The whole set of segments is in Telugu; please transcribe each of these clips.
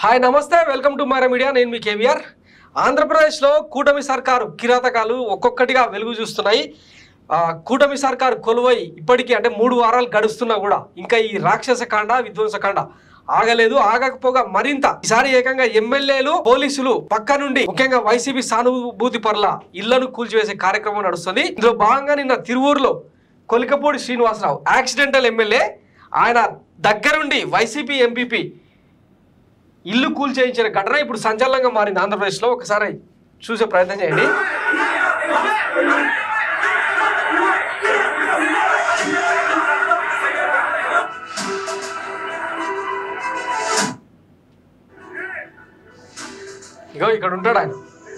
హాయ్ నమస్తే వెల్కమ్ టు మైరా మీడియా నేను మీ కేవీఆర్ ఆంధ్రప్రదేశ్లో కూటమి సర్కారు కిరాతకాలు ఒక్కొక్కటిగా వెలుగు చూస్తున్నాయి ఆ, కూటమి సర్కారు కొలువై ఇప్పటికీ అంటే మూడు వారాలు గడుస్తున్నా కూడా ఇంకా ఈ రాక్షస కాండ విధ్వంసకాండ ఆగలేదు ఆగకపోగా మరింత ఈసారి ఏకంగా ఎమ్మెల్యేలు పోలీసులు పక్క నుండి ముఖ్యంగా వైసీపీ సానుభూతి పరుల ఇళ్లను కూల్చివేసే కార్యక్రమం నడుస్తుంది ఇందులో భాగంగా నిన్న తిరువూరులో కొలికపూడి శ్రీనివాసరావు యాక్సిడెంటల్ ఎమ్మెల్యే ఆయన దగ్గరుండి వైసీపీ ఎంపీపీ ఇల్లు కూల్ చేయించిన ఘటన ఇప్పుడు సంచలనంగా మారింది ఆంధ్రప్రదేశ్లో ఒకసారి చూసే ప్రయత్నం చేయండి ఇగో ఇక్కడ ఉంటాడు ఆయన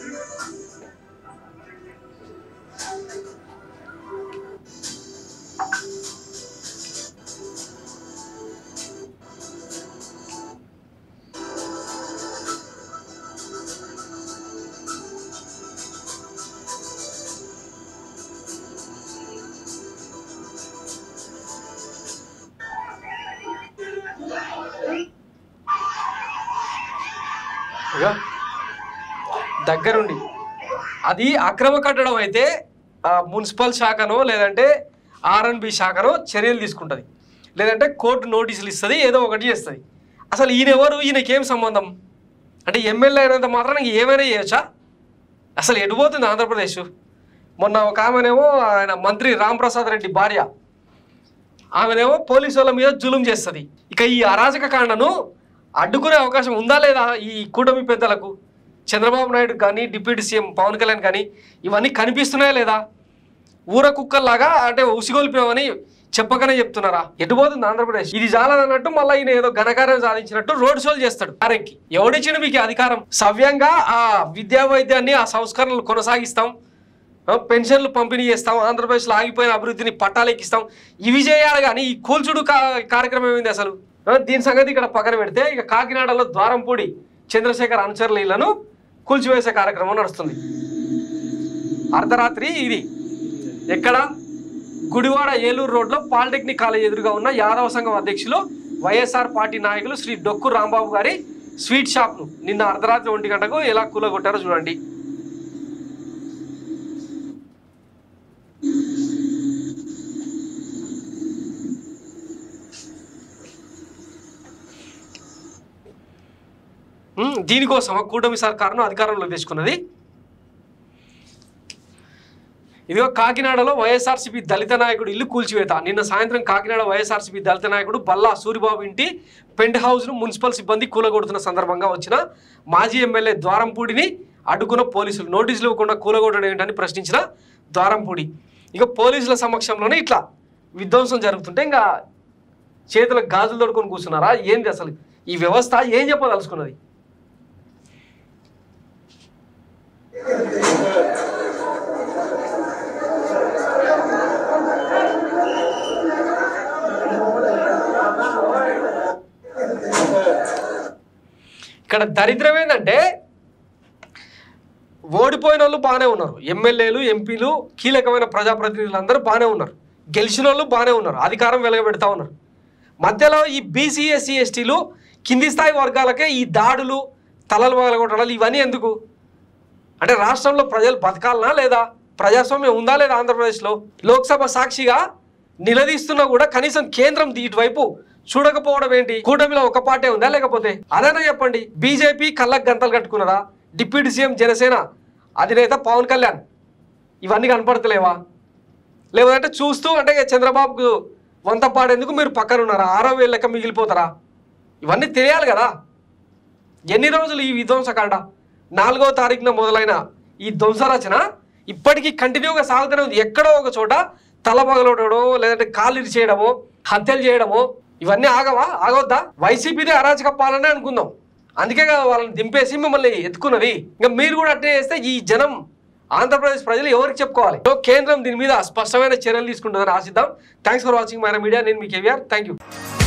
ఇగో దగ్గరుండి అది అక్రమ కట్టడం అయితే ఆ, మున్సిపల్ శాఖనో లేదంటే ఆర్ఎన్బి శాఖనో చర్యలు తీసుకుంటుంది లేదంటే కోర్టు నోటీసులు ఇస్తుంది ఏదో ఒకటి చేస్తుంది అసలు ఈయన ఎవరు ఈయనకేం సంబంధం అంటే ఎమ్మెల్యే అయినంత మాత్రం ఏమైనా చేయొచ్చా అసలు ఎటు పోతుంది ఆంధ్రప్రదేశ్ మొన్న ఒక ఆమెనేమో ఆయన మంత్రి రాంప్రసాద్ రెడ్డి భార్య ఆమెనేమో పోలీసు వాళ్ళ మీద జులుం చేస్తుంది ఇక ఈ అరాజక కాండను అడ్డుకునే అవకాశం ఉందా లేదా ఈ కూటమి పెద్దలకు చంద్రబాబు నాయుడు కానీ డిప్యూటీ సీఎం పవన్ కళ్యాణ్ కానీ ఇవన్నీ కనిపిస్తున్నాయా లేదా ఊర కుక్కల్లాగా అంటే ఉసిగొల్పామని చెప్పకనే చెప్తున్నారా ఎటు పోతుంది ఆంధ్రప్రదేశ్ ఇది చాలదన్నట్టు మళ్ళీ ఈయన ఏదో ఘనకార్యం సాధించినట్టు రోడ్ షోలు చేస్తాడు కారెక్కి ఎవడిచ్చిన మీకు ఈ అధికారం సవ్యంగా ఆ విద్యా వైద్యాన్ని ఆ సంస్కరణలు కొనసాగిస్తాం ఆ, పెన్షన్లు పంపిణీ చేస్తాం ఆంధ్రప్రదేశ్లో ఆగిపోయిన అభివృద్ధిని పట్టాలెక్కిస్తాం ఇవి చేయాలి కానీ ఈ కూల్చుడు కా కార్యక్రమం ఏంది అసలు ఆ, దీని సంగతి ఇక్కడ పక్కన పెడితే ఇక కాకినాడలో ద్వారంపూడి చంద్రశేఖర్ అనుచరుల ఇళ్లను కూల్చివేసే కార్యక్రమం నడుస్తుంది అర్ధరాత్రి ఇది ఎక్కడ గుడివాడ ఏలూరు రోడ్లో పాలిటెక్నిక్ కాలేజ్ ఎదురుగా ఉన్న యాదవ సంఘం అధ్యక్షులు వైఎస్ఆర్ పార్టీ నాయకులు శ్రీ డొక్కు రాంబాబు గారి స్వీట్ షాప్ను నిన్న అర్ధరాత్రి ఒంటి గంటకు ఎలా కూలగొట్టారో చూడండి ఉమ్, దీనికోసం కూటమి సర్కారును అధికారంలో తెచ్చుకున్నది ఇదిగో కాకినాడలో వైఎస్ఆర్సీపీ దళిత నాయకుడు ఇల్లు కూల్చివేత నిన్న సాయంత్రం కాకినాడ వైఎస్ఆర్సీపీ దళిత నాయకుడు బల్లా సూరిబాబు ఇంటి పెంట్ హౌస్ను మున్సిపల్ సిబ్బంది కూలగొడుతున్న సందర్భంగా వచ్చిన మాజీ ఎమ్మెల్యే ద్వారంపూడిని అడ్డుకున్న పోలీసులు నోటీసులు ఇవ్వకుండా కూలగొట్టడం ఏంటని ప్రశ్నించిన ద్వారంపూడి ఇక పోలీసుల సమక్షంలోనే ఇట్లా విధ్వంసం జరుగుతుంటే ఇంకా చేతులకు గాజులు తొడుకొని కూర్చున్నారా ఏంది అసలు ఈ వ్యవస్థ ఏం చెప్పదలుచుకున్నది ఇక్కడ దరిద్రం ఏంటంటే ఓడిపోయిన వాళ్ళు బాగానే ఉన్నారు ఎమ్మెల్యేలు ఎంపీలు కీలకమైన ప్రజాప్రతినిధులు అందరూ బాగానే ఉన్నారు గెలిచిన వాళ్ళు బాగానే ఉన్నారు అధికారం వెలగబెడతా ఉన్నారు మధ్యలో ఈ బీసీ ఎస్సీ ఎస్టీలు కింది స్థాయి వర్గాలకే ఈ దాడులు తలలు పగలగొట్టడాలు ఇవన్నీ ఎందుకు అంటే రాష్ట్రంలో ప్రజలు బతకాలనా లేదా ప్రజాస్వామ్యం ఉందా లేదా ఆంధ్రప్రదేశ్లో లోక్సభ సాక్షిగా నిలదీస్తున్నా కూడా కనీసం కేంద్రం దీ- ఇటువైపు చూడకపోవడం ఏంటి కూటమిలో ఒక పార్టీ ఉందా లేకపోతే అదైనా చెప్పండి బీజేపీ కళ్ళకు గంతలు కట్టుకున్నదా డిప్యూటీ సీఎం జనసేన అధినేత పవన్ కళ్యాణ్ ఇవన్నీ కనపడతలేవా లేదంటే చూస్తూ అంటే చంద్రబాబుకు వంత పాడేందుకు మీరు పక్కన ఉన్నారా ఆరో వేలు లెక్క మిగిలిపోతారా ఇవన్నీ తెలియాలి కదా ఎన్ని రోజులు ఈ విధ్వంసకాండ నాలుగో తారీఖున మొదలైన ఈ ధ్వంసరచన ఇప్పటికీ కంటిన్యూగా సాగుతూనే ఉంది ఎక్కడో ఒక చోట తల పగలవడమో లేదంటే కాళ్ళు ఇరిచేయడమో హత్యలు చేయడమో ఇవన్నీ ఆగవా ఆగొద్దా వైసీపీదే అరాచక పాలనే అనుకుందాం అందుకే కదా వాళ్ళని దింపేసి మిమ్మల్ని ఎత్తుకున్నది ఇంకా మీరు కూడా అట్టే చేస్తే ఈ జనం ఆంధ్రప్రదేశ్ ప్రజలు ఎవరికి చెప్పుకోవాలి సో కేంద్రం దీని మీద స్పష్టమైన చర్యలు తీసుకుంటుందని ఆశిద్దాం thanks for watching my media నేను మీ కేవీఆర్ థ్యాంక్ యూ